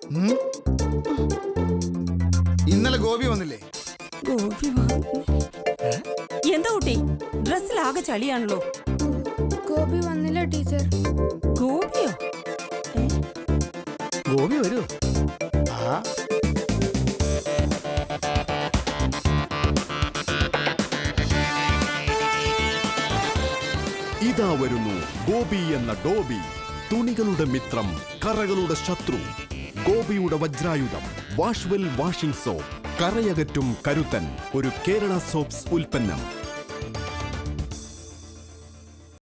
ഇന്നലെ ഗോപി വന്നില്ലേ ഗോപി വന്നു. എന്താ കുട്ടി ഡ്രസ്സിലാകെ ചളിയാണല്ലോ ഗോപി വന്നില്ല ടീച്ചർ ഗോപിയോ ഏ? ഗോപി വരൂ ആ ഇതാ വരുന്നു ഗോപി എന്ന ഡോബി തുണികളുടെ മിത്രം കറകളുടെ ശത്രു ഗോപിയുടെ വജ്രായുധം വാഷ്വെൽ വാഷിംഗ് സോപ്പ് കറയകറ്റും കരുത്തൻ ഒരു കേരള സോപ്സ് ഉൽപ്പന്നം